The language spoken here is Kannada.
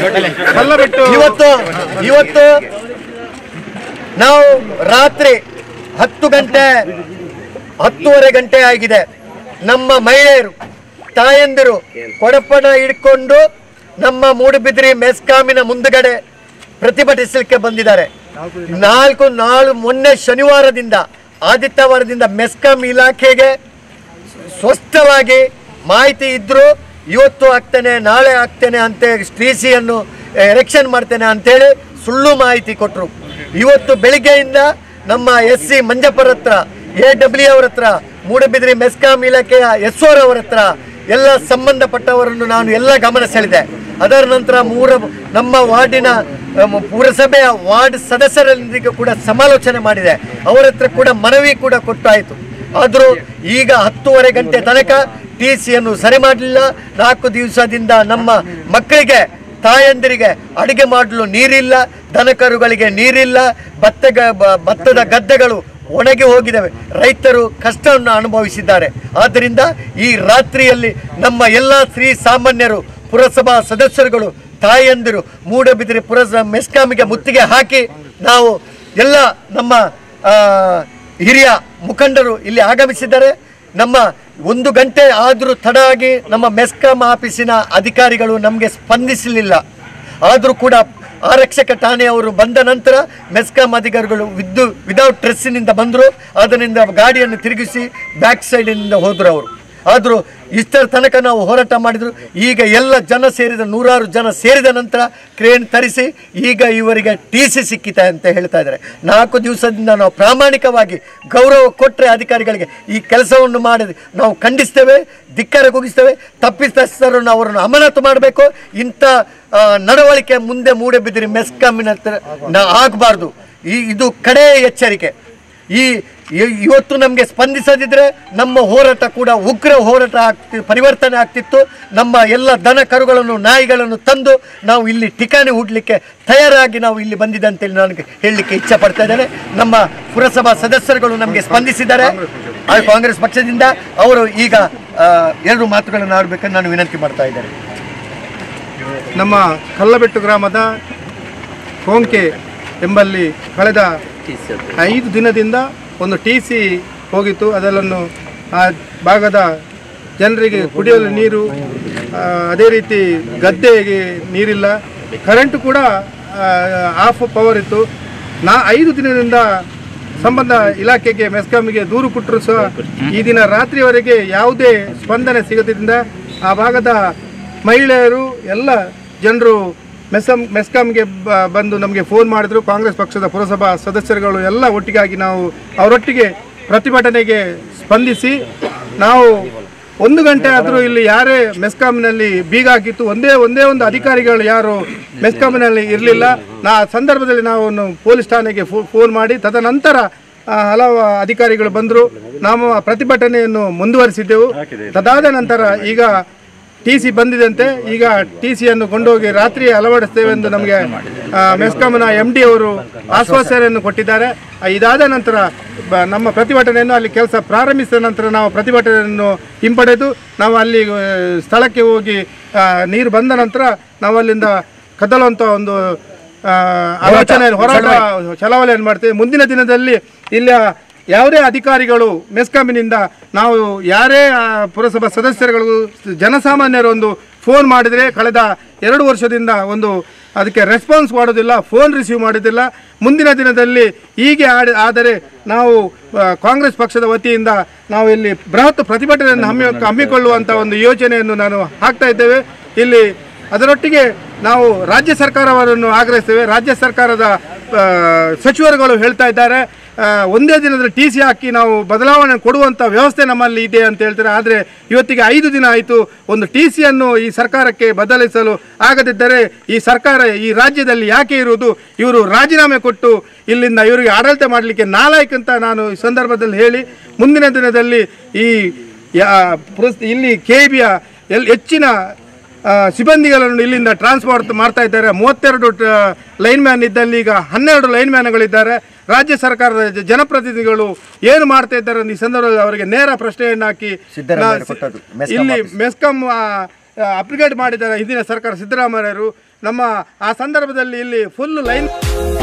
ಕಲ್ಲಬೆಟ್ಟು ಇವತ್ತು ಇವತ್ತು ನಾವು ರಾತ್ರಿ ಹತ್ತು ಗಂಟೆ ಹತ್ತುವರೆ ಗಂಟೆ ಆಗಿದೆ ನಮ್ಮ ಮಹಿಳೆಯರು ತಾಯಂದಿರು ಕೊಡಪಣ ಹಿಡ್ಕೊಂಡು ನಮ್ಮ ಮೂಡುಬಿದಿರಿ ಮೆಸ್ಕಾಮಿನ ಮುಂದುಗಡೆ ಪ್ರತಿಭಟಿಸಲಿಕ್ಕೆ ಬಂದಿದ್ದಾರೆ ನಾಲ್ಕು ನಾಳು ಮೊನ್ನೆ ಶನಿವಾರದಿಂದ ಆದಿತ್ಯವಾರದಿಂದ ಮೆಸ್ಕಾಂ ಇಲಾಖೆಗೆ ಸ್ವಸ್ಥವಾಗಿ ಮಾಹಿತಿ ಇದ್ದರೂ ಇವತ್ತು ಆಗ್ತೇನೆ ನಾಳೆ ಆಗ್ತೇನೆ ಅಂತ ಟಿ ಸಿಯನ್ನು ಎಲೆಕ್ಷನ್ ಮಾಡ್ತೇನೆ ಅಂತೇಳಿ ಸುಳ್ಳು ಮಾಹಿತಿ ಕೊಟ್ಟರು ಇವತ್ತು ಬೆಳಿಗ್ಗೆಯಿಂದ ನಮ್ಮ ಎಸ್ ಸಿ ಮಂಜಪ್ಪರ ಹತ್ರ ಎ ಡಬ್ಲ್ಯೂ ಅವರ ಹತ್ರ ಮೂಡಬಿದಿರಿ ಮೆಸ್ಕಾಂ ಇಲಾಖೆಯ ಎಸ್ ಅವರ ಹತ್ರ ಎಲ್ಲ ಸಂಬಂಧಪಟ್ಟವರನ್ನು ನಾನು ಎಲ್ಲ ಗಮನ ಸೆಳೆದೆ ಅದರ ನಂತರ ಮೂರ ನಮ್ಮ ವಾರ್ಡಿನ ಅಮ್, ಪುರಸಭೆಯ ವಾರ್ಡ್ ಸದಸ್ಯರೊಂದಿಗೆ ಕೂಡ ಸಮಾಲೋಚನೆ ಮಾಡಿದೆ ಅವರ ಹತ್ರ ಕೂಡ ಮನವಿ ಕೂಡ ಕೊಟ್ಟಾಯಿತು ಆದರೂ ಈಗ ಹತ್ತೂವರೆ ಗಂಟೆ ತನಕ ಟಿ ಸಿಯನ್ನು ಸರಿ ಮಾಡಲಿಲ್ಲ ನಾಲ್ಕು ದಿವಸದಿಂದ ನಮ್ಮ ಮಕ್ಕಳಿಗೆ ತಾಯಂದಿರಿಗೆ ಅಡುಗೆ ಮಾಡಲು ನೀರಿಲ್ಲ ದನಕರುಗಳಿಗೆ ನೀರಿಲ್ಲ ಭತ್ತ ಭತ್ತದ ಗದ್ದೆಗಳು ಒಣಗಿ ಹೋಗಿದ್ದಾವೆ ರೈತರು ಕಷ್ಟವನ್ನು ಅನುಭವಿಸಿದ್ದಾರೆ ಆದ್ದರಿಂದ ಈ ರಾತ್ರಿಯಲ್ಲಿ ನಮ್ಮ ಎಲ್ಲ ಶ್ರೀ ಸಾಮಾನ್ಯರು ಪುರಸಭಾ ಸದಸ್ಯರುಗಳು ತಾಯಂದಿರು ಮೂಡಬಿದಿರಿ ಪುರಸಭಾ ಮೆಸ್ಕಾಮಿಗೆ ಮುತ್ತಿಗೆ ಹಾಕಿ ನಾವು ಎಲ್ಲ ನಮ್ಮ ಆ, ಹಿರಿಯ ಮುಖಂಡರು ಇಲ್ಲಿ ಆಗಮಿಸಿದ್ದಾರೆ ನಮ್ಮ ಒಂದು ಗಂಟೆ ಆದರೂ ತಡ ಆಗಿ ನಮ್ಮ ಮೆಸ್ಕಾಂ ಆಫೀಸಿನ ಅಧಿಕಾರಿಗಳು ನಮಗೆ ಸ್ಪಂದಿಸಲಿಲ್ಲ ಆದರೂ ಕೂಡ ಆರಕ್ಷಕ ಠಾಣೆಯವರು ಬಂದ ನಂತರ ಮೆಸ್ಕಾಂ ಅಧಿಕಾರಿಗಳು ವಿದ್ದು ವಿದೌಟ್ ಡ್ರೆಸ್ಸಿನಿಂದ ಬಂದರು ಅದರಿಂದ ಗಾಡಿಯನ್ನು ತಿರುಗಿಸಿ ಬ್ಯಾಕ್ ಸೈಡಿನಿಂದ ಹೋದರು ಅವರು ಆದರೂ ಇಷ್ಟರ ತನಕ ನಾವು ಹೋರಾಟ ಮಾಡಿದ್ರು ಈಗ ಎಲ್ಲ ಜನ ಸೇರಿದ ನೂರಾರು ಜನ ಸೇರಿದ ನಂತರ ಕ್ರೇನ್ ತರಿಸಿ ಈಗ ಇವರಿಗೆ ಟಿ ಸಿ ಸಿಕ್ಕಿದೆ ಅಂತ ಹೇಳ್ತಾ ಇದ್ದಾರೆ ನಾಲ್ಕು ದಿವಸದಿಂದ ನಾವು ಪ್ರಾಮಾಣಿಕವಾಗಿ ಗೌರವ ಕೊಟ್ಟರೆ ಅಧಿಕಾರಿಗಳಿಗೆ ಈ ಕೆಲಸವನ್ನು ಮಾಡಿದ್ರೆ ನಾವು ಖಂಡಿಸ್ತೇವೆ ಧಿಕ್ಕಾರ ಕುಗಿಸ್ತೇವೆ ತಪ್ಪಿತಸ್ಥರನ್ನು ಅವರನ್ನು ಅಮಾನತು ಮಾಡಬೇಕು ಇಂಥ ಆ, ನಡವಳಿಕೆ ಮುಂದೆ ಮೂಡಬಿದ್ದರೆ ಮೆಸ್ಕಾಮಿನ ಹತ್ರ ನಾ- ಆಗಬಾರ್ದು ಈ ಇದು ಕಡೆ ಎಚ್ಚರಿಕೆ ಈ ಇ- ಇವತ್ತು ನಮಗೆ ಸ್ಪಂದಿಸದಿದ್ರೆ ನಮ್ಮ ಹೋರಾಟ ಕೂಡ ಉಗ್ರ ಹೋರಾಟ ಆಗ್ತಿ ಪರಿವರ್ತನೆ ಆಗ್ತಿತ್ತು ನಮ್ಮ ಎಲ್ಲ ದನ ಕರುಗಳನ್ನು ನಾಯಿಗಳನ್ನು ತಂದು ನಾವು ಇಲ್ಲಿ ಠಿಕಾಣಿ ಹೂಡಲಿಕ್ಕೆ ತಯಾರಾಗಿ ನಾವು ಇಲ್ಲಿ ಬಂದಿದೆ ಅಂತೇಳಿ ನನಗೆ ಹೇಳಲಿಕ್ಕೆ ಇಚ್ಛೆ ಪಡ್ತಾ ಇದ್ದೇನೆ ನಮ್ಮ ಪುರಸಭಾ ಸದಸ್ಯರುಗಳು ನಮಗೆ ಸ್ಪಂದಿಸಿದ್ದಾರೆ ಆ ಕಾಂಗ್ರೆಸ್ ಪಕ್ಷದಿಂದ ಅವರು ಈಗ ಆ, ಎರಡು ಮಾತುಗಳನ್ನು ಆಡಬೇಕಂತ ನಾನು ವಿನಂತಿ ಮಾಡ್ತಾ ಇದ್ದೇನೆ ನಮ್ಮ ಕಲ್ಲಬೆಟ್ಟು ಗ್ರಾಮದ ಕೋಂಕೆ ಎಂಬಲ್ಲಿ ಕಳೆದ ಐದು ದಿನದಿಂದ ಒಂದು ಟಿ ಸಿ ಹೋಗಿತ್ತು ಅದನ್ನು ಆ ಭಾಗದ ಜನರಿಗೆ ಕುಡಿಯಲು ನೀರು ಆ, ಅದೇ ರೀತಿ ಗದ್ದೆಗೆ ನೀರಿಲ್ಲ ಕರೆಂಟ್ ಕೂಡ ಆಫ್ ಪವರ್ ಇತ್ತು ನಾ ಐದು ದಿನದಿಂದ ಸಂಬಂಧ ಇಲಾಖೆಗೆ ಮೆಸ್ಕಾಮಿಗೆ ದೂರು ಕೊಟ್ಟರು ಸಹ ಈ ದಿನ ರಾತ್ರಿವರೆಗೆ ಯಾವುದೇ ಸ್ಪಂದನೆ ಸಿಗದ್ರಿಂದ ಆ ಭಾಗದ ಮಹಿಳೆಯರು ಎಲ್ಲ ಜನರು ಮೆಸ್ಕಾಂ ಮೆಸ್ಕಾಂಗೆ ಬ- ಬಂದು ನಮಗೆ ಫೋನ್ ಮಾಡಿದ್ರು ಕಾಂಗ್ರೆಸ್ ಪಕ್ಷದ ಪುರಸಭಾ ಸದಸ್ಯರುಗಳು ಎಲ್ಲ ಒಟ್ಟಿಗಾಗಿ ನಾವು ಅವರೊಟ್ಟಿಗೆ ಪ್ರತಿಭಟನೆಗೆ ಸ್ಪಂದಿಸಿ ನಾವು ಒಂದು ಗಂಟೆ ಆದರೂ ಇಲ್ಲಿ ಯಾರೇ ಮೆಸ್ಕಾಂನಲ್ಲಿ ಬೀಗ ಹಾಕಿತ್ತು ಒಂದೇ ಒಂದೇ ಒಂದು ಅಧಿಕಾರಿಗಳು ಯಾರು ಮೆಸ್ಕಾಂನಲ್ಲಿ ಇರಲಿಲ್ಲ ನಾ ಆ ಸಂದರ್ಭದಲ್ಲಿ ನಾವು ಒಂದು ಪೊಲೀಸ್ ಠಾಣೆಗೆ ಫೋ- ಫೋನ್ ಮಾಡಿ ತದನಂತರ ಆ, ಹಲವು ಅಧಿಕಾರಿಗಳು ಬಂದರು ನಾವು ಆ ಪ್ರತಿಭಟನೆಯನ್ನು ಮುಂದುವರಿಸಿದ್ದೆವು ತದಾದ ನಂತರ ಈಗ ಟಿ ಸಿ ಬಂದಿದಂತೆ ಈಗ ಟಿ ಸಿಯನ್ನು ಕೊಂಡೋಗಿ ರಾತ್ರಿ ಅಳವಡಿಸ್ತೇವೆ ಎಂದು ನಮಗೆ ಆ, ಮೆಸ್ಕಾಂನ ಎಂ ಡಿ ಅವರು ಆಶ್ವಾಸನೆಯನ್ನು ಕೊಟ್ಟಿದ್ದಾರೆ ಆ, ಇದಾದ ನಂತರ ಬ- ನಮ್ಮ ಪ್ರತಿಭಟನೆಯನ್ನು ಅಲ್ಲಿ ಕೆಲಸ ಪ್ರಾರಂಭಿಸಿದ ನಂತರ ನಾವು ಪ್ರತಿಭಟನೆಯನ್ನು ಹಿಂಪಡೆದು ನಾವು ಅಲ್ಲಿ ಆ, ಸ್ಥಳಕ್ಕೆ ಹೋಗಿ ಆ, ನೀರು ಬಂದ ನಂತರ ನಾವು ಅಲ್ಲಿಂದ ಕದಲುವಂಥ ಒಂದು ಆ, ಆಲೋಚನೆ ಹೋರಾಟ ಚಲಾವಣೆಯನ್ನು ಮಾಡ್ತೇವೆ ಮುಂದಿನ ದಿನದಲ್ಲಿ ಇಲ್ಲ ಯಾವುದೇ ಅಧಿಕಾರಿಗಳು ಮೆಸ್ಕಾಮಿನಿಂದ ನಾವು ಯಾರೇ ಆ, ಪುರಸಭಾ ಸದಸ್ಯರುಗಳು ಜನಸಾಮಾನ್ಯರು ಒಂದು ಫೋನ್ ಮಾಡಿದರೆ ಕಳೆದ ಎರಡು ವರ್ಷದಿಂದ ಒಂದು ಅದಕ್ಕೆ ರೆಸ್ಪಾನ್ಸ್ ಮಾಡೋದಿಲ್ಲ ಫೋನ್ ರಿಸೀವ್ ಮಾಡೋದಿಲ್ಲ ಮುಂದಿನ ದಿನದಲ್ಲಿ ಹೀಗೆ ಆಡ ಆದರೆ ನಾವು ಆ, ಕಾಂಗ್ರೆಸ್ ಪಕ್ಷದ ವತಿಯಿಂದ ನಾವು ಇಲ್ಲಿ ಬೃಹತ್ ಪ್ರತಿಭಟನೆಯನ್ನು ಹಮ್ಮಿ ಹಮ್ಮಿಕೊಳ್ಳುವಂಥ ಒಂದು ಯೋಜನೆಯನ್ನು ನಾನು ಹಾಕ್ತಾ ಇದ್ದೇವೆ ಇಲ್ಲಿ ಅದರೊಟ್ಟಿಗೆ ನಾವು ರಾಜ್ಯ ಸರ್ಕಾರವನ್ನು ಆಗ್ರಹಿಸ್ತೇವೆ ರಾಜ್ಯ ಸರ್ಕಾರದ ಆ, ಸಚಿವರುಗಳು ಹೇಳ್ತಾ ಇದ್ದಾರೆ ಆ, ಒಂದೇ ದಿನದಲ್ಲಿ ಟಿ ಸಿ ಹಾಕಿ ನಾವು ಬದಲಾವಣೆ ಕೊಡುವಂಥ ವ್ಯವಸ್ಥೆ ನಮ್ಮಲ್ಲಿ ಇದೆ ಅಂತ ಹೇಳ್ತಾರೆ ಆದರೆ ಇವತ್ತಿಗೆ ಐದು ದಿನ ಆಯಿತು ಒಂದು ಟಿ ಸಿಯನ್ನು ಈ ಸರ್ಕಾರಕ್ಕೆ ಬದಲಿಸಲು ಆಗದಿದ್ದರೆ ಈ ಸರ್ಕಾರ ಈ ರಾಜ್ಯದಲ್ಲಿ ಯಾಕೆ ಇರುವುದು ಇವರು ರಾಜೀನಾಮೆ ಕೊಟ್ಟು ಇಲ್ಲಿಂದ ಇವರಿಗೆ ಆಡಳಿತ ಮಾಡಲಿಕ್ಕೆ ನಾಲಾಯಕ್ ಅಂತ ನಾನು ಈ ಸಂದರ್ಭದಲ್ಲಿ ಹೇಳಿ ಮುಂದಿನ ದಿನದಲ್ಲಿ ಈ ಯಾ- ಪುರಸ್- ಇಲ್ಲಿ ಕೆ ಬಿಯ ಎಲ್ ಹೆಚ್ಚಿನ ಆ, ಸಿಬ್ಬಂದಿಗಳನ್ನು ಇಲ್ಲಿಂದ ಟ್ರಾನ್ಸ್ಫರ್ ಮಾಡ್ತಾ ಇದ್ದಾರೆ ಮೂವತ್ತೆರಡು ಲೈನ್ ಮ್ಯಾನ್ ಇದ್ದಲ್ಲಿ ಈಗ ಹನ್ನೆರಡು ಲೈನ್ ಮ್ಯಾನ್ಗಳಿದ್ದಾರೆ ರಾಜ್ಯ ಸರ್ಕಾರದ ಜ- ಜನಪ್ರತಿನಿಧಿಗಳು ಏನು ಮಾಡ್ತಾ ಇದ್ದಾರೆ ಅಂತ ಈ ಸಂದರ್ಭದಲ್ಲಿ ಅವರಿಗೆ ನೇರ ಪ್ರಶ್ನೆಯನ್ನು ಹಾಕಿ ಸಿದ್ದರಾಮಯ್ಯ ನಾ- ಕೊಟ್ಟದ್ದು, ಮೆಸ್ಕಾಂ ಇಲ್ಲಿ ಆಫೀಸ್. ಮೆಸ್ಕಾಂ ಅಪ್ಗ್ರೇಡ್ ಮಾಡಿದ್ದಾರೆ ಹಿಂದಿನ ಸರ್ಕಾರ ಸಿದ್ದರಾಮಯ್ಯರು ನಮ್ಮ ಆ ಸಂದರ್ಭದಲ್ಲಿ ಇಲ್ಲಿ ಫುಲ್ ಲೈನ್